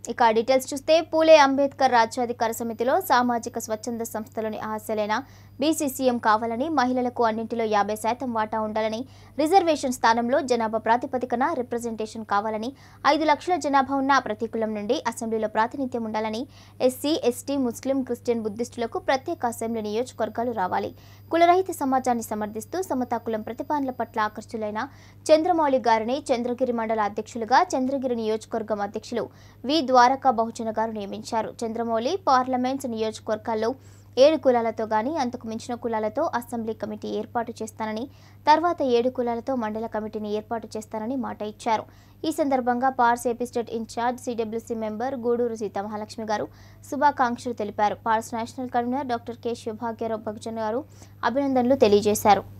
ఇక డీటెయిల్స్ చూస్తే పూలే అంబేద్కర్ రాజ్యాధికార సమితిలో సామాజిక స్వచ్ఛంద సంస్థలోని ఆశలైన బీసీసీఎం కావాలని మహిళలకు అన్నింటిలో యాభై శాతం వాటా ఉండాలని రిజర్వేషన్ స్థానంలో జనాభా ప్రాతిపదికన రిప్రజెంటేషన్ కావాలని ఐదు లక్షల జనాభా ఉన్న ప్రతి కులం నుండి అసెంబ్లీలో ప్రాతినిధ్యం ఉండాలని ఎస్సీ ఎస్టీ ముస్లిం క్రిస్టియన్ బుద్ధిస్టులకు ప్రత్యేక అసెంబ్లీ నియోజకవర్గాలు రావాలి కులరహిత సమాజాన్ని సమర్థిస్తూ సమతా కులం ప్రతిపాదనల పట్ల ఆకర్షులైన చంద్రమౌళి గారిని చంద్రగిరి మండల అధ్యక్షులుగా చంద్రగిరి నియోజకవర్గం అధ్యక్షులు వి ద్వారకా బహుజన గారు నియమించారు చంద్రమౌళి పార్లమెంట్స్ నియోజకవర్గాల్లో ఏడు కులాలతో గాని అంతకు మించిన కులాలతో అసెంబ్లీ కమిటీ ఏర్పాటు చేస్తానని తర్వాత ఏడు కులాలతో మండల కమిటీని ఏర్పాటు చేస్తానని మాట ఇచ్చారు ఈ సందర్భంగా పార్స్ AP state in charge CWC member Guduru Seethamahalakshmi గారు శుభాకాంక్షలు తెలిపారు పార్స్ national convener doctor K Shivabhagyarao Bhagajan గారు అభినందనలు తెలియజేశారు